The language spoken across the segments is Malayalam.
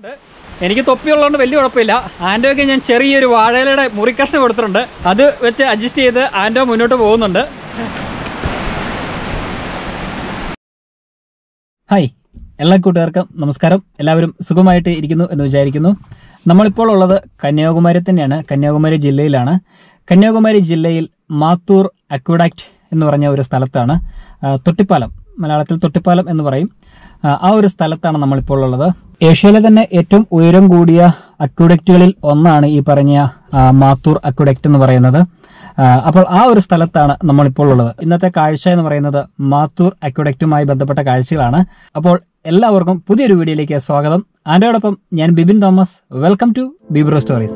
എനിക്ക് തൊപ്പിയുള്ളതുകൊണ്ട് വലിയ കുഴപ്പമില്ല ആൻഡോയ്ക്ക് ഞാൻ ചെറിയൊരു വാഴയിലയുടെ മുറിക്കഷ്ണം കൊടുത്തിട്ടുണ്ട് അത് വെച്ച് അഡ്ജസ്റ്റ് ചെയ്ത് ആൻഡോ മുന്നോട്ട് പോകുന്നുണ്ട് ഹായ് എല്ലാ കൂട്ടുകാർക്കും നമസ്കാരം എല്ലാവരും സുഖമായിട്ട് ഇരിക്കുന്നു എന്ന് വിചാരിക്കുന്നു നമ്മളിപ്പോൾ ഉള്ളത് കന്യാകുമാരി തന്നെയാണ് കന്യാകുമാരി ജില്ലയിലാണ് കന്യാകുമാരി ജില്ലയിൽ മാത്തൂർ അക്വഡാക്ട് എന്ന് പറഞ്ഞ ഒരു സ്ഥലത്താണ് ആ, തൊട്ടിപ്പാലം മലയാളത്തിൽ തൊട്ടിപ്പാലം എന്ന് പറയും ആ, ആ ഒരു സ്ഥലത്താണ് നമ്മളിപ്പോൾ ഉള്ളത് ഏഷ്യയിലെ തന്നെ ഏറ്റവും ഉയരം കൂടിയ അക്വഡക്റ്റുകളിൽ ഒന്നാണ് ഈ പറഞ്ഞ ആ, മാത്തൂർ അക്വഡക്റ്റ് എന്ന് പറയുന്നത് ആ, അപ്പോൾ ആ ഒരു സ്ഥലത്താണ് നമ്മളിപ്പോൾ ഉള്ളത് ഇന്നത്തെ കാഴ്ച എന്ന് പറയുന്നത് മാത്തൂർ അക്വഡക്റ്റുമായി ബന്ധപ്പെട്ട കാഴ്ചകളാണ് അപ്പോൾ എല്ലാവർക്കും പുതിയൊരു വീഡിയോയിലേക്ക് സ്വാഗതം ആൻ്റെയോടൊപ്പം ഞാൻ Bibin Thomas welcome to Bibro stories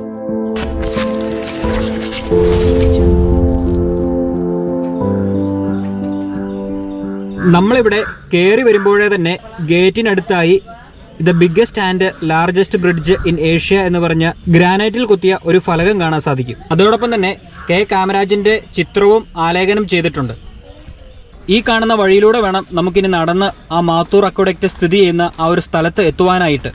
നമ്മളിവിടെ കയറി വരുമ്പോഴേ തന്നെ ഗേറ്റിനടുത്തായി the biggest and largest bridge in Asia എന്ന് പറഞ്ഞ ഗ്രാനൈറ്റിൽ കുത്തിയ ഒരു ഫലകം കാണാൻ സാധിക്കും അതോടൊപ്പം തന്നെ കെ കാമരാജിന്റെ ചിത്രവും ആലേഖനം ചെയ്തിട്ടുണ്ട് ഈ കാണുന്ന വഴിയിലൂടെ വേണം നമുക്കിനി നടന്ന് ആ മാത്തൂർ അക്വഡക്റ്റ് സ്ഥിതി ചെയ്യുന്ന ആ ഒരു സ്ഥലത്ത് എത്തുവാനായിട്ട്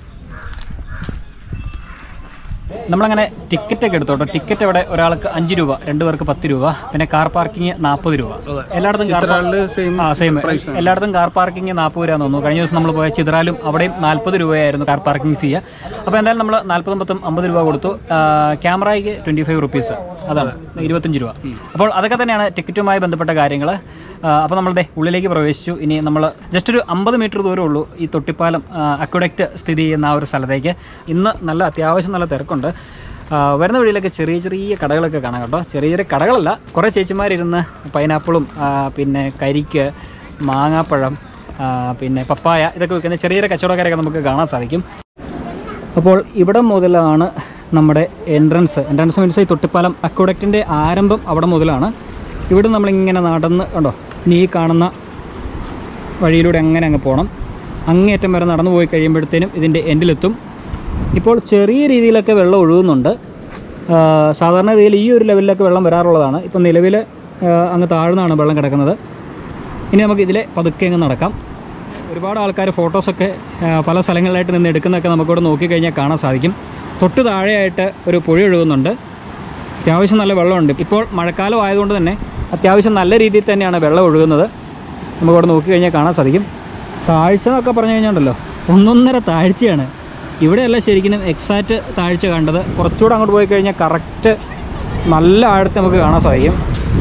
നമ്മളങ്ങനെ ടിക്കറ്റ് ഒക്കെ എടുത്തോട്ടോ ടിക്കറ്റ് ഇവിടെ ഒരാൾക്ക് അഞ്ച് രൂപ രണ്ടു പേർക്ക് പത്ത് രൂപ പിന്നെ കാർ പാർക്കിംഗ് നാൽപ്പത് രൂപ എല്ലായിടത്തും കാർ ആ സെയിം എല്ലായിടത്തും കാർ പാർക്കിംഗ് നാൽപ്പത് രൂപ തോന്നുന്നു കഴിഞ്ഞ ദിവസം നമ്മൾ പോയ ചിത്രാലും അവിടെയും നാൽപ്പത് രൂപയായിരുന്നു കാർ പാർക്കിംഗ് ഫീ അപ്പോൾ എന്തായാലും നമ്മൾ നാൽപ്പതും പത്തും അമ്പത് രൂപ കൊടുത്തു ആ, ക്യാമറയ്ക്ക് ട്വന്റി ഫൈവ് റുപ്പീസ് അതാണ് ഇരുപത്തഞ്ച് രൂപ അപ്പോൾ അതൊക്കെ തന്നെയാണ് ടിക്കറ്റുമായി ബന്ധപ്പെട്ട കാര്യങ്ങൾ അപ്പോൾ നമ്മളുടെ ഉള്ളിലേക്ക് പ്രവേശിച്ചു ഇനി നമ്മൾ ജസ്റ്റ് ഒരു അമ്പത് മീറ്റർ ദൂരമേ ഉള്ളൂ ഈ തൊട്ടിപ്പാലം അക്വഡക്റ്റ് സ്ഥിതി ചെയ്യുന്ന ആ ഒരു സ്ഥലത്തേക്ക് ഇന്ന് നല്ല അത്യാവശ്യം നല്ല തിരക്കുണ്ട് ആ, വരുന്ന വഴിയിലൊക്കെ ചെറിയ ചെറിയ കടകളൊക്കെ കാണാം കേട്ടോ ചെറിയ ചെറിയ കടകളല്ല കുറേ ചേച്ചിമാരിരുന്ന് പൈനാപ്പിളും ആ, പിന്നെ കരിക്ക് മാങ്ങാപ്പഴം ആ, പിന്നെ പപ്പായ ഇതൊക്കെ വെക്കുന്ന ചെറിയ ചെറിയ കച്ചവടക്കാരൊക്കെ നമുക്ക് കാണാൻ സാധിക്കും അപ്പോൾ ഇവിടെ മുതലാണ് നമ്മുടെ എൻട്രൻസ് എൻട്രൻസ് മീൻസ് ഈ തൊട്ടിപ്പാലം അക്വഡക്റ്റിൻ്റെ ആരംഭം അവിടെ മുതലാണ് ഇവിടെ നമ്മളിങ്ങനെ നടന്ന് കണ്ടോ നീ കാണുന്ന വഴിയിലൂടെ അങ്ങനെ അങ്ങ് പോകണം അങ്ങേറ്റം വരെ നടന്നു പോയി കഴിയുമ്പോഴത്തേനും ഇതിൻ്റെ എൻഡിലെത്തും ഇപ്പോൾ ചെറിയ രീതിയിലൊക്കെ വെള്ളം ഒഴുകുന്നുണ്ട് ആ, സാധാരണ രീതിയിൽ ഈ ഒരു ലെവലിലൊക്കെ വെള്ളം വരാറുള്ളതാണ് ഇപ്പം നിലവിൽ അങ്ങ് താഴ്ന്നാണ് വെള്ളം കിടക്കുന്നത് ഇനി നമുക്ക് ഇതിലെ പതുക്കെ അങ്ങ് നടക്കാം ഒരുപാട് ആൾക്കാർ ഫോട്ടോസൊക്കെ ആ, പല സ്ഥലങ്ങളിലായിട്ട് നിന്ന് എടുക്കുന്നതൊക്കെ നമുക്കിവിടെ നോക്കിക്കഴിഞ്ഞാൽ കാണാൻ സാധിക്കും തൊട്ട് താഴെയായിട്ട് ഒരു പുഴ ഒഴുകുന്നുണ്ട് അത്യാവശ്യം നല്ല വെള്ളമുണ്ട് ഇപ്പോൾ മഴക്കാലം ആയതുകൊണ്ട് തന്നെ അത്യാവശ്യം നല്ല രീതിയിൽ തന്നെയാണ് വെള്ളം ഒഴുകുന്നത് നമുക്കവിടെ നോക്കിക്കഴിഞ്ഞാൽ കാണാൻ സാധിക്കും താഴ്ച എന്നൊക്കെ പറഞ്ഞു കഴിഞ്ഞാണ്ടല്ലോ ഒന്നൊന്നര താഴ്ചയാണ് ഇവിടെയല്ല ശരിക്കും എക്സാക്റ്റ് താഴ്ച കണ്ടത് കുറച്ചുകൂടെ അങ്ങോട്ട് പോയി കഴിഞ്ഞാൽ കറക്റ്റ് നല്ല ആഴത്ത് നമുക്ക് കാണാൻ സാധിക്കും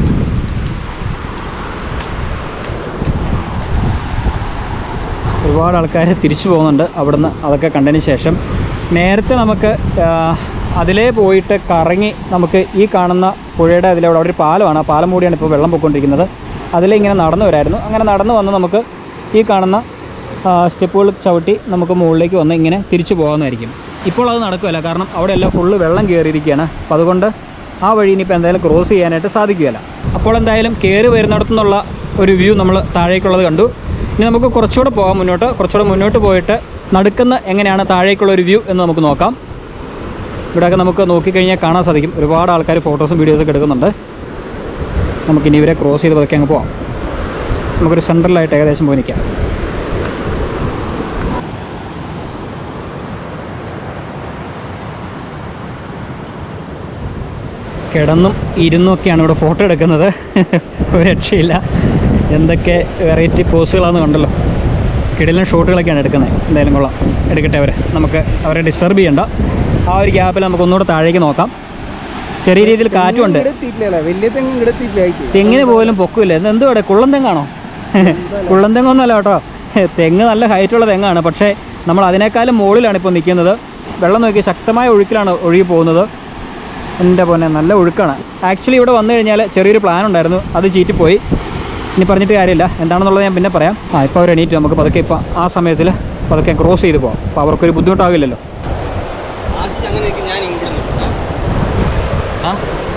ഒരുപാട് ആൾക്കാർ തിരിച്ചു പോകുന്നുണ്ട് അവിടുന്ന് അതൊക്കെ കണ്ടതിന് ശേഷം നേരത്തെ നമുക്ക് ആ, അതിലേ പോയിട്ട് കറങ്ങി നമുക്ക് ഈ കാണുന്ന പുഴയുടെ അതിലെ അവിടെ ഒരു പാലമാണ് ആ പാലം കൂടിയാണ് ഇപ്പോൾ വെള്ളം പൊയ്ക്കൊണ്ടിരിക്കുന്നത് അതിലെ ഇങ്ങനെ നടന്നു വരായിരുന്നു അങ്ങനെ നടന്നു വന്ന് നമുക്ക് ഈ കാണുന്ന സ്റ്റെപ്പുകൾ ചവിട്ടി നമുക്ക് മുകളിലേക്ക് വന്ന് ഇങ്ങനെ തിരിച്ചു പോകാമെന്നായിരിക്കും ഇപ്പോൾ അത് നടക്കുകയില്ല കാരണം അവിടെ എല്ലാം ഫുള്ള് വെള്ളം കയറിയിരിക്കുകയാണ് അപ്പോൾ അതുകൊണ്ട് ആ വഴി ഇനിയിപ്പോൾ എന്തായാലും ക്രോസ് ചെയ്യാനായിട്ട് സാധിക്കുകയില്ല അപ്പോൾ എന്തായാലും കയറി വരുന്നിടത്തുനിന്നുള്ള ഒരു വ്യൂ നമ്മൾ താഴേക്കുള്ളത് കണ്ടു ഇനി നമുക്ക് കുറച്ചുകൂടെ പോകാം മുന്നോട്ട് കുറച്ചുകൂടെ മുന്നോട്ട് പോയിട്ട് നടുക്കുന്ന എങ്ങനെയാണ് താഴേക്കുള്ള ഒരു വ്യൂ എന്ന് നമുക്ക് നോക്കാം ഇവിടെയൊക്കെ നമുക്ക് നോക്കിക്കഴിഞ്ഞാൽ കാണാൻ സാധിക്കും ഒരുപാട് ആൾക്കാർ ഫോട്ടോസും വീഡിയോസൊക്കെ എടുക്കുന്നുണ്ട് നമുക്കിനി ഇവരെ ക്രോസ് ചെയ്ത് പതുക്കെ അങ്ങ് പോവാം നമുക്കൊരു സെൻട്രലായിട്ട് ഏകദേശം പോയി നിൽക്കാം കിടന്നും ഇരുന്നും ഒക്കെയാണ് ഇവിടെ ഫോട്ടോ എടുക്കുന്നത് ഒരു രക്ഷയില്ല എന്തൊക്കെ വെറൈറ്റി പോസുകളാണെന്ന് കണ്ടല്ലോ കിടിലൻ ഷോട്ടുകളൊക്കെയാണ് എടുക്കുന്നത് എന്തായാലും കൊള്ളാം എടുക്കട്ടെ അവർ നമുക്ക് അവരെ ഡിസ്റ്റർബ് ചെയ്യണ്ട ആ ഒരു ഗ്യാപ്പിൽ നമുക്ക് ഒന്നുകൂടെ താഴേക്ക് നോക്കാം ചെറിയ രീതിയിൽ കാറ്റുമുണ്ട് എത്തിയിട്ടില്ല വലിയ തെങ്ങ് ഇവിടെ എത്തിയിട്ടില്ല തെങ്ങിന് പോലും പൊക്കില്ല ഇത് എന്തുവാടെ കുള്ളൻ തെങ്ങാണോ കുള്ളൻ തെങ്ങൊന്നുമല്ല കേട്ടോ തെങ്ങ് നല്ല ഹൈറ്റുള്ള തെങ്ങാണ് പക്ഷേ നമ്മൾ അതിനേക്കാളും മുകളിലാണ് ഇപ്പോൾ നിൽക്കുന്നത് വെള്ളം നോക്കി ശക്തമായ ഒഴുക്കിലാണ് ഒഴുകി പോകുന്നത് എൻ്റെ പൊന്നെ നല്ല ഒഴുക്കാണ് ആക്ച്വലി ഇവിടെ വന്നു കഴിഞ്ഞാൽ ചെറിയൊരു പ്ലാൻ ഉണ്ടായിരുന്നു അത് ചീറ്റിപ്പോയി ഇനി പറഞ്ഞിട്ട് കാര്യമില്ല എന്താണെന്നുള്ളത് ഞാൻ പിന്നെ പറയാം ആ ഇപ്പോൾ അവർ എണീറ്റ് നമുക്ക് പതുക്കെ ഇപ്പോൾ ആ സമയത്തിൽ പതുക്കെ ക്രോസ് ചെയ്ത് പോകാം അപ്പോൾ അവർക്കൊരു ബുദ്ധിമുട്ടാകില്ലല്ലോ ആ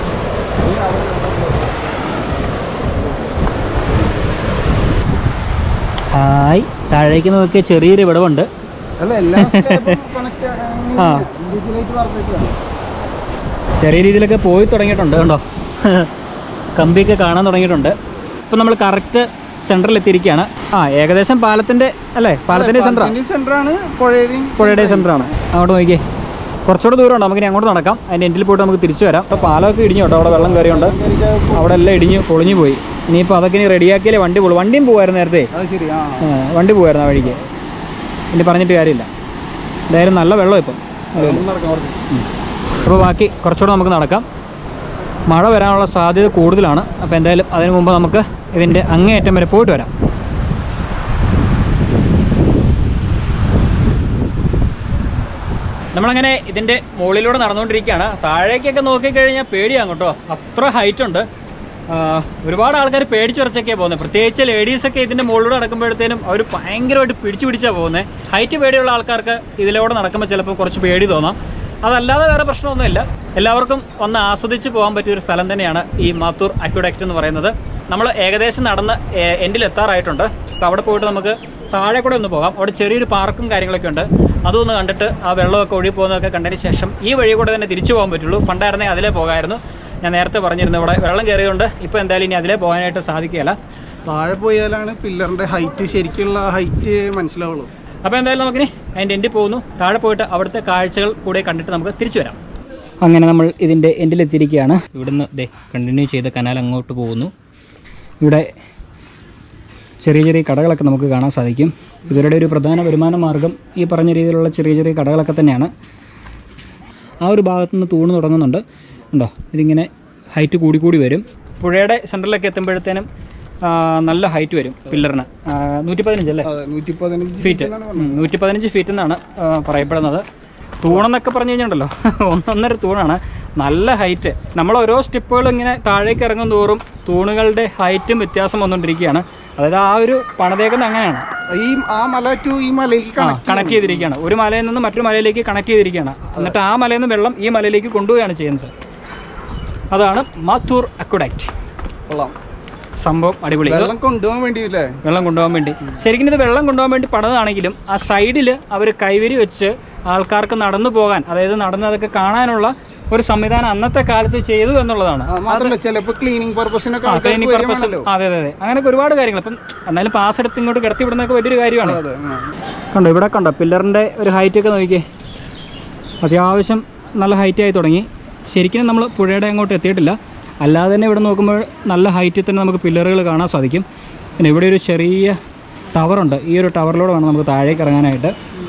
ഹായ് താഴേക്ക് നോക്കിയ ചെറിയൊരു വിടവുണ്ട് അല്ല എല്ലാ കണക്ട് ആ. ഇൻഡിവിജ്വലായിട്ട് പറഞ്ഞിട്ടാണ് ചെറിയ രീതിയിലൊക്കെ പോയി തുടങ്ങിയിട്ടുണ്ട് കണ്ടോ കമ്പിയൊക്കെ കാണാൻ തുടങ്ങിയിട്ടുണ്ട് ഇപ്പം നമ്മൾ കറക്റ്റ് സെന്ററിൽ എത്തിയിരിക്കുകയാണ് ആ ഏകദേശം പാലത്തിന്റെ അല്ലേ പാലത്തിന്റെ സെന്ററാണ് സെന്ററാണ് പുഴയുടെയും പുഴയുടെ സെന്ററാണ് അങ്ങോട്ട് നോക്കിയേ കുറച്ചുകൂടെ ദൂരമുണ്ട് നമുക്ക് ഇനി അങ്ങോട്ട് നടക്കാം അതിൻ്റെ എൻഡിൽ പോയിട്ട് നമുക്ക് തിരിച്ചു വരാം അപ്പോൾ പാലമൊക്കെ ഇടിഞ്ഞു കേട്ടോ അവിടെ വെള്ളം കയറിയുണ്ട് അവിടെ എല്ലാം ഇടിഞ്ഞ് പൊളിഞ്ഞു പോയി ഇനിയിപ്പോൾ അതൊക്കെ ഇനി റെഡിയാക്കിയാലേ വണ്ടി പോകും വണ്ടിയും പോകുമായിരുന്നു നേരത്തെ അത് ശരി ആ ആ, വണ്ടി പോകുമായിരുന്നു ആ വഴിക്ക് ഇനി പറഞ്ഞിട്ട് കാര്യമില്ല എന്തായാലും നല്ല വെള്ളം ഇപ്പം ഒന്ന് നടക്കാം കുറച്ച് അപ്പോൾ ബാക്കി കുറച്ചുകൂടെ നമുക്ക് നടക്കാം മഴ വരാനുള്ള സാധ്യത കൂടുതലാണ് അപ്പോൾ എന്തായാലും അതിനു മുമ്പ് നമുക്ക് ഇതിൻ്റെ അങ്ങേയറ്റം വരെ പോയിട്ട് വരാം നമ്മളങ്ങനെ ഇതിൻ്റെ മുകളിലൂടെ നടന്നുകൊണ്ടിരിക്കുകയാണ് താഴേക്കൊക്കെ നോക്കിക്കഴിഞ്ഞാൽ പേടിയാണ് കേട്ടോ അത്ര ഹൈറ്റ് ഉണ്ട് ആ, ഒരുപാട് ആൾക്കാർ പേടിച്ച് വരച്ചൊക്കെയാണ് പോകുന്നത് പ്രത്യേകിച്ച് ലേഡീസൊക്കെ ഇതിൻ്റെ മുകളിലൂടെ നടക്കുമ്പോഴത്തേനും അവർ ഭയങ്കരമായിട്ട് പിടിച്ചു പിടിച്ചാണ് പോകുന്നത് ഹൈറ്റ് പേടിയുള്ള ആൾക്കാർക്ക് ഇതിലൂടെ നടക്കുമ്പോൾ ചിലപ്പോൾ കുറച്ച് പേടി തോന്നാം അതല്ലാതെ വേറെ പ്രശ്നമൊന്നുമില്ല എല്ലാവർക്കും വന്ന് ആസ്വദിച്ച് പോകാൻ പറ്റിയ ഒരു സ്ഥലം തന്നെയാണ് ഈ മാത്തൂർ അക്യുഡക്റ്റ് എന്ന് പറയുന്നത് നമ്മൾ ഏകദേശം നടന്ന് എ- എൻഡിൽ എത്താറായിട്ടുണ്ട് അപ്പോൾ അവിടെ പോയിട്ട് നമുക്ക് താഴെ കൂടെ ഒന്ന് പോകാം അവിടെ ചെറിയൊരു പാർക്കും കാര്യങ്ങളൊക്കെ ഉണ്ട് അതൊന്ന് കണ്ടിട്ട് ആ വെള്ളമൊക്കെ ഒഴുകി പോകുന്നതൊക്കെ കണ്ടതിന് ശേഷം ഈ വഴി കൂടെ തന്നെ തിരിച്ചു പോകാൻ പറ്റുള്ളൂ പണ്ടായിരുന്നെങ്കിൽ അതിലേ പോകാമായിരുന്നു ഞാൻ നേരത്തെ പറഞ്ഞിരുന്നു ഇവിടെ വെള്ളം കയറിയതുകൊണ്ട് ഇപ്പോൾ എന്തായാലും ഇനി അതിലേ പോകാനായിട്ട് സാധിക്കുകയില്ല താഴെ പോയാലാണ് പില്ലറിന്റെ ഹൈറ്റ് ശരിക്കുള്ള ഹൈറ്റ് മനസ്സിലാവുള്ളൂ അപ്പോൾ എന്തായാലും നമുക്കിനി അതിൻ്റെ എൻഡിൽ പോകുന്നു താഴെ പോയിട്ട് അവിടുത്തെ കാഴ്ചകൾ കൂടെ കണ്ടിട്ട് നമുക്ക് തിരിച്ചു വരാം അങ്ങനെ നമ്മൾ ഇതിൻ്റെ എൻഡിലെത്തിയിരിക്കുകയാണ് ഇവിടുന്ന് ദേ കണ്ടിന്യൂ ചെയ്ത കനാൽ അങ്ങോട്ട് പോകുന്നു ഇവിടെ ചെറിയ ചെറിയ കടകളൊക്കെ നമുക്ക് കാണാൻ സാധിക്കും ഇവരുടെ ഒരു പ്രധാന വരുമാന മാർഗം ഈ പറഞ്ഞ രീതിയിലുള്ള ചെറിയ ചെറിയ കടകളൊക്കെ തന്നെയാണ് ആ ഒരു ഭാഗത്തുനിന്ന് തൂണ് തുടങ്ങുന്നുണ്ട് ഉണ്ടോ ഇതിങ്ങനെ ഹൈറ്റ് കൂടി കൂടി വരും പുഴയുടെ സെൻറ്ററിലൊക്കെ എത്തുമ്പോഴത്തേനും ആ, നല്ല ഹൈറ്റ് വരും പില്ലറിന് നൂറ്റി പതിനഞ്ചല്ലേ അതെ നൂറ്റി പതിനഞ്ച് ഫീറ്റ് നൂറ്റി പതിനഞ്ച് ഫീറ്റ് എന്നാണ് ആ, പറയപ്പെടുന്നത് തൂണെന്നൊക്കെ പറഞ്ഞു കഴിഞ്ഞിട്ടുണ്ടല്ലോ ഒന്നൊന്നര തൂണാണ് നല്ല ഹൈറ്റ് നമ്മൾ ഓരോ സ്റ്റെപ്പുകൾ ഇങ്ങനെ താഴേക്ക് ഇറങ്ങും തോറും തൂണുകളുടെ ഹൈറ്റും വ്യത്യാസം വന്നുകൊണ്ടിരിക്കുകയാണ് അതായത് ആ ഒരു പണിതേക്കുന്ന അങ്ങനെയാണ് ഈ ആ മല ടു ഈ മലയിലേക്ക് കണക്ട് കണക്ട് ചെയ്തിരിക്കുകയാണ് ഒരു മലയിൽ നിന്ന് മറ്റൊരു മലയിലേക്ക് കണക്ട് ചെയ്തിരിക്കുകയാണ് എന്നിട്ട് ആ മലയിൽ നിന്ന് വെള്ളം ഈ മലയിലേക്ക് കൊണ്ടുപോവുകയാണ് ചെയ്യുന്നത് അതാണ് മാത്തൂർ അക്വഡക്റ്റ് കൊള്ളാം സംഭവം അടിപൊളി ഇത് വെള്ളം കൊണ്ടുപോകാൻ വേണ്ടിയില്ലേ വെള്ളം കൊണ്ടുപോകാൻ വേണ്ടി ശരിക്കും ഇത് വെള്ളം കൊണ്ടുപോകാൻ വേണ്ടി പണിതാണെങ്കിലും ആ സൈഡിൽ അവർ കൈവരി വെച്ച് ആൾക്കാർക്ക് നടന്നു പോകാൻ അതായത് നടന്ന് അതൊക്കെ കാണാനുള്ള ഒരു സംവിധാനം അന്നത്തെ കാലത്ത് ചെയ്തു എന്നുള്ളതാണ് ആ, മാത്രമല്ല ചിലപ്പോ ക്ലീനിങ് പർപ്പസിനൊക്കെ ആ ആൾക്കാർക്ക് ക്ലിനിക് പർപ്പസ് വരുവാണല്ലോ അതെ അതെ അതെ അങ്ങനെയൊക്കെ ഒരുപാട് കാര്യങ്ങൾ ഇപ്പം എന്നാലും പാസ് എടുത്ത് ഇങ്ങോട്ട് കിടത്തി വിടുന്നതൊക്കെ വലിയൊരു കാര്യമാണ് അതെ ആ. കണ്ടോ ഇവിടെ കണ്ടോ പില്ലറിൻ്റെ ഒരു ഹൈറ്റ് ഒക്കെ നോക്കിയേ അത്യാവശ്യം നല്ല ഹൈറ്റ് ആയി തുടങ്ങി ശരിക്കും നമ്മൾ പുഴയുടെ അങ്ങോട്ട് എത്തിയിട്ടില്ല അല്ലാതെ തന്നെ ഇവിടെ നോക്കുമ്പോൾ നല്ല ഹൈറ്റിൽ തന്നെ നമുക്ക് പില്ലറുകൾ കാണാൻ സാധിക്കും പിന്നെ ഇവിടെ ഒരു ചെറിയ ടവറുണ്ട് ഈ ഒരു ടവറിലൂടെ വേണം നമുക്ക് താഴേക്ക് ഇറങ്ങാനായിട്ട്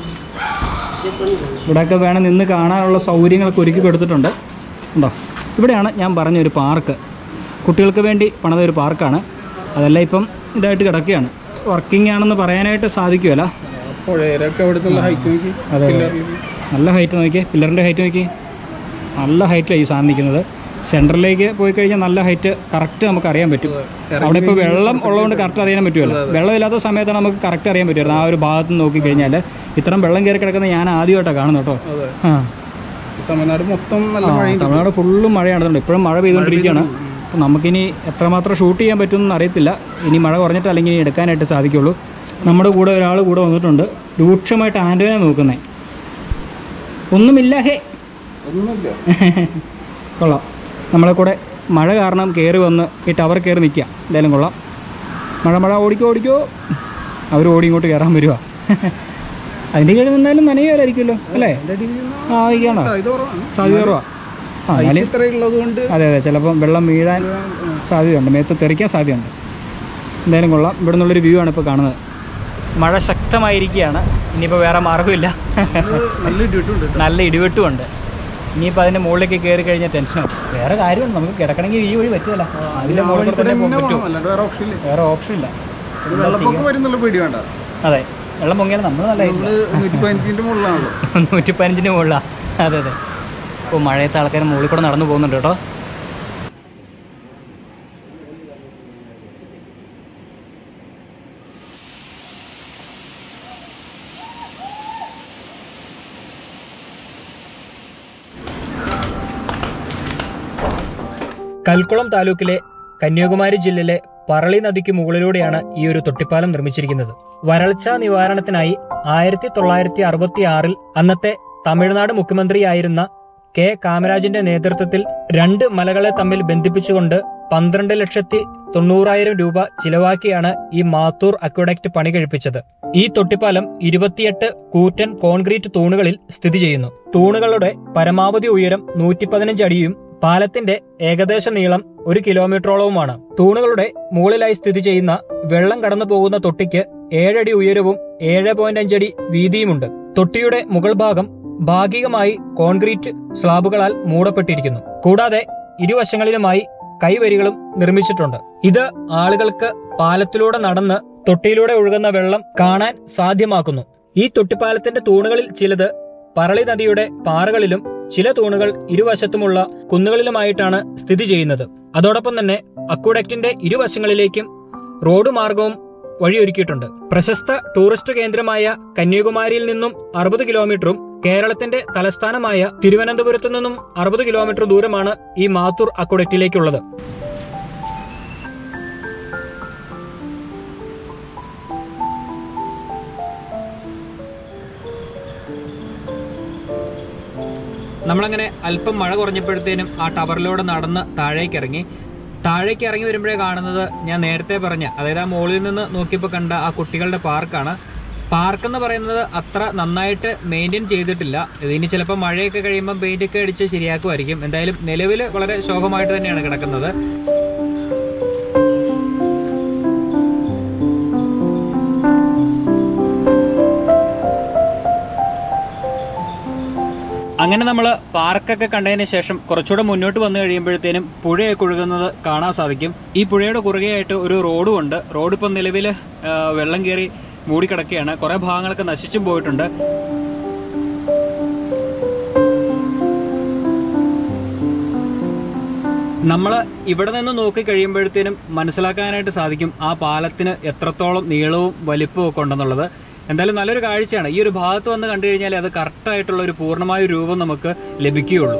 ഇവിടെയൊക്കെ വേണം നിന്ന് കാണാനുള്ള സൗകര്യങ്ങളൊക്കെ ഒരുക്കി കൊടുത്തിട്ടുണ്ട് ഉണ്ടോ ഇവിടെയാണ് ഞാൻ പറഞ്ഞ ഒരു പാർക്ക് കുട്ടികൾക്ക് വേണ്ടി പണിത ഒരു പാർക്കാണ് അതെല്ലാം ഇപ്പം ഇതായിട്ട് കിടക്കുകയാണ് വർക്കിംഗ് ആണെന്ന് പറയാനായിട്ട് സാധിക്കുമല്ല പുഴയിലൊക്കെ അവിടുത്തെ ഹൈറ്റ് നോക്കി അതെ അതെ നല്ല ഹൈറ്റ് നോക്കിയേ പില്ലറിൻ്റെ ഹൈറ്റ് നോക്കി നല്ല ഹൈറ്റിലാണ് ഈ സാധനം നിൽക്കുന്നത് സെൻറ്ററിലേക്ക് പോയി കഴിഞ്ഞാൽ നല്ല ഹൈറ്റ് കറക്റ്റ് നമുക്ക് അറിയാൻ പറ്റും അവിടെ ഇപ്പോൾ വെള്ളം ഉള്ളതുകൊണ്ട് കറക്റ്റ് അറിയാൻ പറ്റുമല്ലോ വെള്ളമില്ലാത്ത സമയത്താണ് നമുക്ക് കറക്റ്റ് അറിയാൻ പറ്റുമായിരുന്നു ആ ഒരു ഭാഗത്ത് നിന്ന് നോക്കിക്കഴിഞ്ഞാൽ ഇത്രയും വെള്ളം കയറി കിടക്കുന്ന ഞാൻ ആദ്യമായിട്ടാണ് കാണുന്നത് കേട്ടോ അതെ ആ തമിഴ്നാട് മൊത്തം നല്ല ആ, മഴയുണ്ട് തമിഴ്നാട് ഫുള്ളും മഴയാണ് ഇപ്പോഴും മഴ പെയ്തുകൊണ്ടിരിക്കുകയാണ് അപ്പോൾ നമുക്കിനി എത്രമാത്രം ഷൂട്ട് ചെയ്യാൻ പറ്റുമെന്ന് അറിയത്തില്ല ഇനി മഴ കുറഞ്ഞിട്ട് അല്ലെങ്കിൽ ഇനി എടുക്കാനായിട്ട് സാധിക്കുള്ളൂ നമ്മുടെ കൂടെ ഒരാൾ കൂടെ വന്നിട്ടുണ്ട് രൂക്ഷമായിട്ട് ആൻറ്റോനെ നോക്കുന്നേ ഒന്നുമില്ല ഹേ ഒന്നുമില്ല കൊള്ളാം നമ്മളെ കൂടെ മഴ കാരണം കയറി വന്ന് ഈ ടവർ കയറി നിൽക്കുക എന്തായാലും കൊള്ളാം മഴ മഴ ഓടിക്കോ ഓടിക്കോ അവർ ഓടി ഇങ്ങോട്ട് കയറാൻ വരുക അതിൻ്റെ കീഴിൽ നിന്നാലും നനയുമായിരിക്കുമല്ലോ അല്ലേ ആ ആയിക്കാണോ ഇത് കുറവാണ് സാധ്യത കുറവാ ആ ഹൈറ്റ് എന്നാലും ഇത്ര ഉള്ളത് കൊണ്ട് അതെ അതെ ചിലപ്പം വെള്ളം വീഴാൻ സാധ്യതയുണ്ട് മേത്ത് തെറിക്കാൻ സാധ്യതയുണ്ട് എന്തായാലും കൊള്ളാം ഇവിടെ നിന്നുള്ളൊരു വ്യൂ ആണ് ഇപ്പോൾ കാണുന്നത് മഴ ശക്തമായിരിക്കുകയാണ് ഇനിയിപ്പോൾ വേറെ മാർഗ്ഗമില്ല നല്ല ഇടിയിട്ടുണ്ട് നല്ല ഇടിവെട്ടുമുണ്ട് ഇനിയിപ്പോൾ അതിൻ്റെ മുകളിലേക്ക് കയറി കഴിഞ്ഞാൽ ടെൻഷനാണ് വേറെ കാര്യമുണ്ട് നമുക്ക് കിടക്കണമെങ്കിൽ ഈ വഴി പറ്റില്ല അതിൻ്റെ മുകളിൽ തന്നെ പോകാൻ പറ്റുമോ അല്ലാണ്ട് വേറെ ഓപ്ഷൻ ഇല്ല വേറെ ഓപ്ഷൻ ഇല്ല ഒരു വെള്ളപ്പൊക്കം വരുന്നുള്ള പേടി വേണ്ട അതെ വെള്ളം പൊങ്ങിയാൽ നമ്മൾ നല്ല നമ്മള് നൂറ്റി പതിനഞ്ചിന്റെ മുകളിലാണല്ലോ നൂറ്റി പതിനഞ്ചിന് മുകളിലാണ് അതെ അതെ ഇപ്പോൾ മഴയത്തെ ആൾക്കാർ മുകളിൽ കൂടെ നടന്നു പോകുന്നുണ്ട് കേട്ടോ കൽക്കുളം താലൂക്കിലെ കന്യാകുമാരി ജില്ലയിലെ പറളി നദിക്ക് മുകളിലൂടെയാണ് ഈ ഒരു തൊട്ടിപ്പാലം നിർമ്മിച്ചിരിക്കുന്നത് വരൾച്ച നിവാരണത്തിനായി ആയിരത്തി തൊള്ളായിരത്തി അറുപത്തി ആറിൽ അന്നത്തെ തമിഴ്നാട് മുഖ്യമന്ത്രിയായിരുന്ന കെ കാമരാജിന്റെ നേതൃത്വത്തിൽ രണ്ട് മലകളെ തമ്മിൽ ബന്ധിപ്പിച്ചുകൊണ്ട് പന്ത്രണ്ട് ലക്ഷത്തി തൊണ്ണൂറായിരം രൂപ ചിലവാക്കിയാണ് ഈ മാത്തൂർ അക്വഡക്റ്റ് പണി കഴിപ്പിച്ചത് ഈ തൊട്ടിപ്പാലം ഇരുപത്തിയെട്ട് കൂറ്റൻ കോൺക്രീറ്റ് തൂണുകളിൽ സ്ഥിതി ചെയ്യുന്നു തൂണുകളുടെ പരമാവധി ഉയരം നൂറ്റി പതിനഞ്ച് അടിയും പാലത്തിന്റെ ഏകദേശ നീളം ഒരു കിലോമീറ്ററോളവുമാണ് തൂണുകളുടെ മുകളിലായി സ്ഥിതി ചെയ്യുന്ന വെള്ളം കടന്നു പോകുന്ന തൊട്ടിക്ക് ഏഴടി ഉയരവും ഏഴ് പോയിന്റ് അഞ്ചടി വീതിയുമുണ്ട് തൊട്ടിയുടെ മുകൾ ഭാഗം ഭാഗികമായി കോൺക്രീറ്റ് സ്ലാബുകളാൽ മൂടപ്പെട്ടിരിക്കുന്നു കൂടാതെ ഇരുവശങ്ങളിലുമായി കൈവരികളും നിർമ്മിച്ചിട്ടുണ്ട് ഇത് ആളുകൾക്ക് പാലത്തിലൂടെ നടന്ന് തൊട്ടിയിലൂടെ ഒഴുകുന്ന വെള്ളം കാണാൻ സാധ്യമാക്കുന്നു ഈ തൊട്ടിപ്പാലത്തിന്റെ തൂണുകളിൽ ചിലത് പറളി നദിയുടെ പാറകളിലും ചില തൂണുകൾ ഇരുവശത്തുമുള്ള കുന്നുകളിലുമായിട്ടാണ് സ്ഥിതി ചെയ്യുന്നത് അതോടൊപ്പം തന്നെ അക്വഡക്റ്റിന്റെ ഇരുവശങ്ങളിലേക്കും റോഡ് മാർഗവും വഴിയൊരുക്കിയിട്ടുണ്ട് പ്രശസ്ത ടൂറിസ്റ്റ് കേന്ദ്രമായ കന്യാകുമാരിയിൽ നിന്നും അറുപത് കിലോമീറ്ററും കേരളത്തിന്റെ തലസ്ഥാനമായ തിരുവനന്തപുരത്തു നിന്നും അറുപത് കിലോമീറ്റർ ദൂരമാണ് ഈ മാത്തൂർ അക്വഡക്റ്റിലേക്കുള്ളത് നമ്മളങ്ങനെ അല്പം മഴ കുറഞ്ഞപ്പോഴത്തേനും ആ ടവറിലൂടെ നടന്ന് താഴേക്ക് ഇറങ്ങി താഴേക്ക് ഇറങ്ങി വരുമ്പോഴേ കാണുന്നത് ഞാൻ നേരത്തെ പറഞ്ഞ അതായത് ആ മുകളിൽ നിന്ന് നോക്കിയപ്പോൾ കണ്ട ആ കുട്ടികളുടെ പാർക്കാണ് പാർക്ക് എന്ന് പറയുന്നത് അത്ര നന്നായിട്ട് മെയിൻറ്റെയിൻ ചെയ്തിട്ടില്ല ഇതിനി ചിലപ്പോൾ മഴയൊക്കെ കഴിയുമ്പോൾ പെയിന്റ് ഒക്കെ അടിച്ച് ശരിയാക്കുമായിരിക്കും എന്തായാലും നിലവിൽ വളരെ ശോകമായിട്ട് തന്നെയാണ് കിടക്കുന്നത് അങ്ങനെ നമ്മൾ പാർക്കൊക്കെ കണ്ടതിന് ശേഷം കുറച്ചുകൂടെ മുന്നോട്ട് വന്നു കഴിയുമ്പോഴത്തേനും പുഴയൊക്കെ ഒഴുകുന്നത് കാണാൻ സാധിക്കും ഈ പുഴയുടെ കുറുകെയായിട്ട് ഒരു റോഡും ഉണ്ട് റോഡ് ഇപ്പം നിലവിൽ വെള്ളം കയറി മൂടിക്കിടക്കുകയാണ് കുറെ ഭാഗങ്ങളൊക്കെ നശിച്ചും പോയിട്ടുണ്ട് നമ്മൾ ഇവിടെ നിന്ന് നോക്കി കഴിയുമ്പോഴത്തേനും മനസ്സിലാക്കാനായിട്ട് സാധിക്കും ആ പാലത്തിന് എത്രത്തോളം നീളവും വലിപ്പവും ഒക്കെ ഉണ്ടെന്നുള്ളത് എന്തായാലും നല്ലൊരു കാഴ്ചയാണ് ഈ ഒരു ഭാഗത്ത് വന്ന് കണ്ടു കഴിഞ്ഞാൽ അത് കറക്റ്റ് ആയിട്ടുള്ള ഒരു പൂർണ്ണമായ ഒരു രൂപം നമുക്ക് ലഭിക്കുകയുള്ളൂ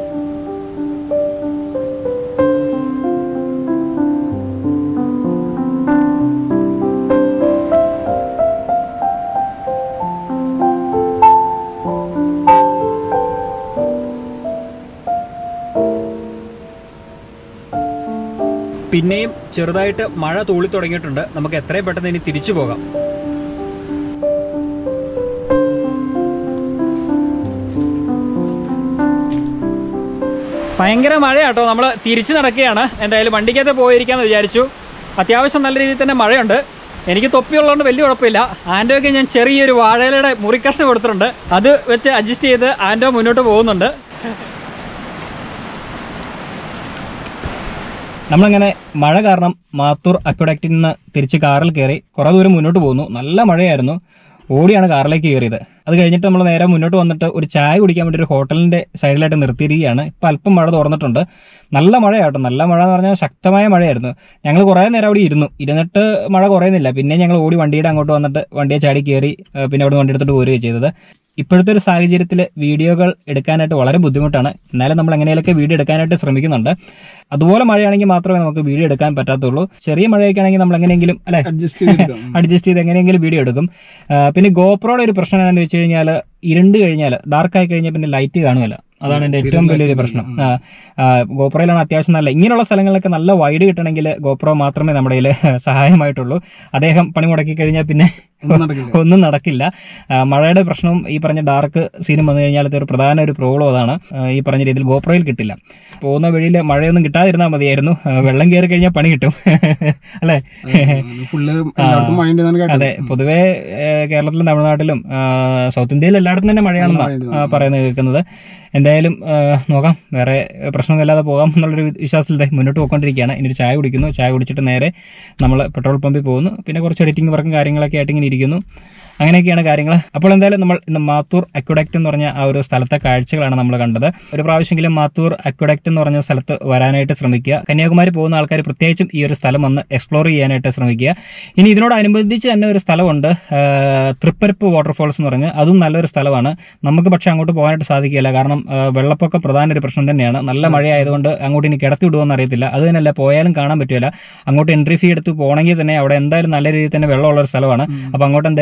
പിന്നെയും ചെറുതായിട്ട് മഴ തൂളി തുടങ്ങിയിട്ടുണ്ട് നമുക്ക് എത്രയും പെട്ടെന്ന് ഇനി തിരിച്ചു പോകാം ഭയങ്കര മഴയാട്ടോ നമ്മൾ തിരിച്ചു നടക്കുകയാണ് എന്തായാലും വണ്ടിക്കകത്ത് പോയിരിക്കാന്ന് വിചാരിച്ചു അത്യാവശ്യം നല്ല രീതിയിൽ തന്നെ മഴയുണ്ട് എനിക്ക് തൊപ്പിയുള്ളതുകൊണ്ട് വലിയ കുഴപ്പമില്ല ആൻഡോയ്ക്ക് ഞാൻ ചെറിയൊരു വാഴയിലയുടെ മുറിക്കഷ്ണം കൊടുത്തിട്ടുണ്ട് അത് വെച്ച് അഡ്ജസ്റ്റ് ചെയ്ത് ആൻഡോ മുന്നോട്ട് പോകുന്നുണ്ട് നമ്മളങ്ങനെ മഴ കാരണം മാത്തൂർ അക്വഡക്റ്റിൽ നിന്ന് തിരിച്ച് കാറിൽ കയറി കുറെ ദൂരം മുന്നോട്ട് പോകുന്നു നല്ല മഴയായിരുന്നു ഓടിയാണ് കാറിലേക്ക് കയറിയത് അത് കഴിഞ്ഞിട്ട് നമ്മൾ നേരെ മുന്നോട്ട് വന്നിട്ട് ഒരു ചായ കുടിക്കാൻ വേണ്ടി ഒരു ഹോട്ടലിന്റെ സൈഡിലായിട്ട് നിർത്തിയിരിക്കുകയാണ് ഇപ്പം അല്പം മഴ തുറന്നിട്ടുണ്ട് നല്ല മഴയാട്ടോ നല്ല മഴ എന്ന് പറഞ്ഞാൽ ശക്തമായ മഴയായിരുന്നു ഞങ്ങൾ കുറേ നേരം അവിടെ ഇരുന്നു ഇരുന്നിട്ട് മഴ കുറയുന്നില്ല പിന്നെ ഞങ്ങൾ ഓടി വണ്ടിയുടെ അങ്ങോട്ട് വന്നിട്ട് വണ്ടിയെ ചാടി കയറി ഏഹ് പിന്നെ അവിടെ വണ്ടി എടുത്തിട്ട് പോരുകയും ചെയ്തത് ഇപ്പോഴത്തെ ഒരു സാഹചര്യത്തിൽ വീഡിയോകൾ എടുക്കാനായിട്ട് വളരെ ബുദ്ധിമുട്ടാണ് എന്നാലും നമ്മൾ എങ്ങനെയൊക്കെ വീഡിയോ എടുക്കാനായിട്ട് ശ്രമിക്കുന്നുണ്ട് അതുപോലെ മഴയാണെങ്കിൽ മാത്രമേ നമുക്ക് വീഡിയോ എടുക്കാൻ പറ്റാത്തുള്ളൂ ചെറിയ മഴയൊക്കെ ആണെങ്കിൽ നമ്മൾ എങ്ങനെയെങ്കിലും അല്ലെ അഡ്ജസ്റ്റ് ചെയ്തെടുക്കാം അഡ്ജസ്റ്റ് ചെയ്ത് എങ്ങനെയെങ്കിലും വീഡിയോ എടുക്കും ആ, പിന്നെ ഗോപ്രോയുടെ ഒരു പ്രശ്നം എന്താണെന്ന് വെച്ച് കഴിഞ്ഞാൽ ഇരുണ്ട് കഴിഞ്ഞാൽ ഡാർക്ക് ആയി കഴിഞ്ഞാൽ പിന്നെ ലൈറ്റ് കാണുമല്ല അതാണ് എന്റെ ഏറ്റവും വലിയൊരു പ്രശ്നം ആ, ആ, ഗോപ്രോയിലാണ് അത്യാവശ്യം നല്ല ഇങ്ങനെയുള്ള സ്ഥലങ്ങളിലൊക്കെ നല്ല വൈഡ് കിട്ടണമെങ്കിൽ ഗോപ്രോ മാത്രമേ നമ്മുടെ കയ്യിൽ സഹായമായിട്ടുള്ളൂ അദ്ദേഹം പണി മുടക്കി കഴിഞ്ഞാൽ പിന്നെ ഒന്നും നടക്കില്ല ഒന്നും നടക്കില്ല ആ, മഴയുടെ പ്രശ്നവും ഈ പറഞ്ഞ ഡാർക്ക് സീനും വന്നു കഴിഞ്ഞാൽ ഒരു പ്രധാന ഒരു പ്രോബ്ലം അതാണ് ആ, ഈ പറഞ്ഞ രീതിയിൽ ഗോപ്രോയിൽ കിട്ടില്ല പോകുന്ന വഴിയിൽ മഴയൊന്നും കിട്ടാതിരുന്നാൽ മതിയായിരുന്നു ആ, വെള്ളം കയറി കഴിഞ്ഞാൽ പണി കിട്ടും അല്ലേ ഫുള്ള് എല്ലായിടത്തും മഴ ഉണ്ടെന്നാണ് കേട്ടത് അതെ പൊതുവെ ഏഹ്, കേരളത്തിലും തമിഴ്നാട്ടിലും ആ, സൗത്ത് ഇന്ത്യയിൽ എല്ലായിടത്തും തന്നെ മഴയാണെന്നാണ് പറയുന്നത് കേൾക്കുന്നത് എന്തായാലും ആ, നോക്കാം വേറെ പ്രശ്നമില്ലാതെ പോകാം എന്നുള്ളൊരു വിശ്വാസത്തിൽ ദേ മുന്നോട്ട് പോയിക്കൊണ്ടിരിക്കുകയാണ് ഇനി ഒരു ചായ കുടിക്കുന്നു ചായ കുടിച്ചിട്ട് നേരെ നമ്മൾ പെട്രോൾ പമ്പിൽ പോകുന്നു പിന്നെ കുറച്ച് എഡിറ്റിംഗ് വർക്കും കാര്യങ്ങളൊക്കെ ആയിട്ട് ഇങ്ങനെ ഇരിക്കുന്നു അങ്ങനെയൊക്കെയാണ് കാര്യങ്ങൾ അപ്പോൾ എന്തായാലും നമ്മൾ ഇന്ന് മാത്തൂർ അക്വഡക്റ്റ് എന്ന് പറഞ്ഞ ആ ഒരു സ്ഥലത്തെ കാഴ്ചകളാണ് നമ്മൾ കണ്ടത് ഒരു പ്രാവശ്യമെങ്കിലും മാത്തൂർ അക്വഡക്റ്റ് എന്ന് പറഞ്ഞ സ്ഥലത്ത് വരാനായിട്ട് ശ്രമിക്കുക കന്യാകുമാരി പോകുന്ന ആൾക്കാർ പ്രത്യേകിച്ചും ഈ ഒരു സ്ഥലം വന്ന് എക്സ്പ്ലോർ ചെയ്യാനായിട്ട് ശ്രമിക്കുക ഇനി ഇതിനോടനുബന്ധിച്ച് തന്നെ ഒരു സ്ഥലമുണ്ട് ആ, തൃപ്പരപ്പ് വാട്ടർഫോൾസ് എന്ന് പറഞ്ഞ് അതും നല്ലൊരു സ്ഥലമാണ് നമുക്ക് പക്ഷെ അങ്ങോട്ട് പോകാനായിട്ട് സാധിക്കില്ല കാരണം ആ, വെള്ളപ്പൊക്കം പ്രധാന ഒരു പ്രശ്നം തന്നെയാണ് നല്ല മഴയായതുകൊണ്ട് അങ്ങോട്ട് ഇനി കിടത്തി വിടുമോ അറിയത്തില്ല അത് തന്നെയല്ല പോയാലും കാണാൻ പറ്റില്ല അങ്ങോട്ട് എൻട്രി ഫീ എടുത്ത് പോകണമെങ്കിൽ തന്നെ അവിടെ എന്തായാലും നല്ല രീതിയിൽ തന്നെ വെള്ളമുള്ള ഒരു സ്ഥലമാണ് അപ്പൊ അങ്ങോട്ട് എന്തായാലും അവിടെ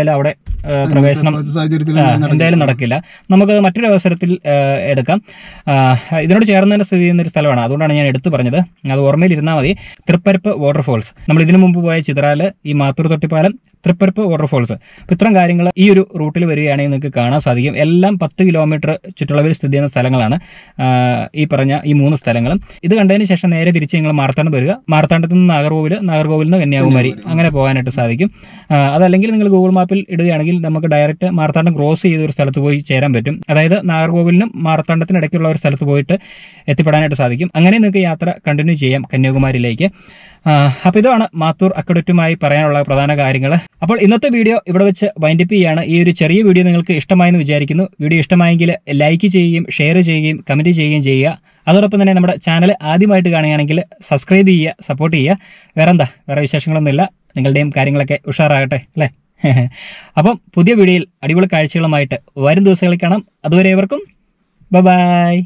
ആ, പ്രവേശനം സാഹചര്യത്തിൽ ആ, എന്തായാലും നടക്കില്ല നമുക്ക് മറ്റൊരു അവസരത്തിൽ ആ, എടുക്കാം ആ, ഇതിനോട് ചേർന്ന് തന്നെ സ്ഥിതി ചെയ്യുന്ന ഒരു സ്ഥലമാണ് അതുകൊണ്ടാണ് ഞാൻ എടുത്തു പറഞ്ഞത് അത് ഓർമ്മയിൽ ഇരുന്നാൽ മതി തൃപ്പരപ്പ് വാട്ടർഫോൾസ് നമ്മൾ ഇതിനു മുമ്പ് പോയ ചിത്രാല് ഈ മാത്തൂർ തൊട്ടിപ്പാലം തൃപ്പരപ്പ് വാട്ടർഫോൾസ് അപ്പോൾ ഇത്തരം കാര്യങ്ങൾ ഈ ഒരു റൂട്ടിൽ വരികയാണെങ്കിൽ നിങ്ങൾക്ക് കാണാൻ സാധിക്കും എല്ലാം പത്ത് കിലോമീറ്റർ ചുറ്റളവിൽ സ്ഥിതി ചെയ്യുന്ന സ്ഥലങ്ങളാണ് ആ, ഈ പറഞ്ഞ ഈ മൂന്ന് സ്ഥലങ്ങളും ഇത് കണ്ടതിന് ശേഷം നേരെ തിരിച്ച് നിങ്ങൾ മാർത്താണ്ഡം വരിക മാർത്താണ്ഡത്ത് നിന്ന് നാഗർകോവിൽ നാഗർകോവിൽ നിന്ന് കന്യാകുമാരി അങ്ങനെ പോകാനായിട്ട് സാധിക്കും ആ, അതല്ലെങ്കിൽ നിങ്ങൾ ഗൂഗിൾ മാപ്പിൽ ഇടുകയാണെങ്കിൽ നമുക്ക് ഡയറക്റ്റ് മാർത്താണ്ഡം ക്രോസ് ചെയ്ത ഒരു സ്ഥലത്ത് പോയി ചേരാൻ പറ്റും അതായത് നാഗർകോവിലിനും മാർത്താണ്ഡത്തിനും ഇടയ്ക്കുള്ള ഒരു സ്ഥലത്ത് പോയിട്ട് എത്തിപ്പെടാനായിട്ട് സാധിക്കും അങ്ങനെ നിങ്ങൾക്ക് യാത്ര കണ്ടിന്യൂ ചെയ്യാം കന്യാകുമാരിയിലേക്ക് അപ്പോൾ ഇതാണ് മാത്തൂർ അക്കഡറ്റുമായി പറയാനുള്ള പ്രധാന കാര്യങ്ങൾ അപ്പോൾ ഇന്നത്തെ വീഡിയോ ഇവിടെ വെച്ച് വൈൻഡപ്പ് ചെയ്യാണ് ഈ ഒരു ചെറിയ വീഡിയോ നിങ്ങൾക്ക് ഇഷ്ടമായെന്ന് വിചാരിക്കുന്നു വീഡിയോ ഇഷ്ടമായെങ്കിൽ ലൈക്ക് ചെയ്യുകയും ഷെയർ ചെയ്യുകയും കമന്റ് ചെയ്യുകയും ചെയ്യുക അതോടൊപ്പം തന്നെ നമ്മുടെ ചാനൽ ആദ്യമായിട്ട് കാണുകയാണെങ്കിൽ സബ്സ്ക്രൈബ് ചെയ്യുക സപ്പോർട്ട് ചെയ്യുക വേറെന്താ വേറെ വിശേഷങ്ങളൊന്നുമില്ല നിങ്ങളുടെയും കാര്യങ്ങളൊക്കെ ഉഷാറാകട്ടെ അല്ലേ അപ്പം പുതിയ വീഡിയോയിൽ അടിപൊളി കാഴ്ചകളുമായിട്ട് വരും ദിവസങ്ങളിൽ കാണാം അതുവരെ ഏവർക്കും ബൈ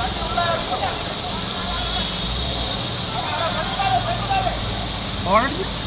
ഓൾറെഡി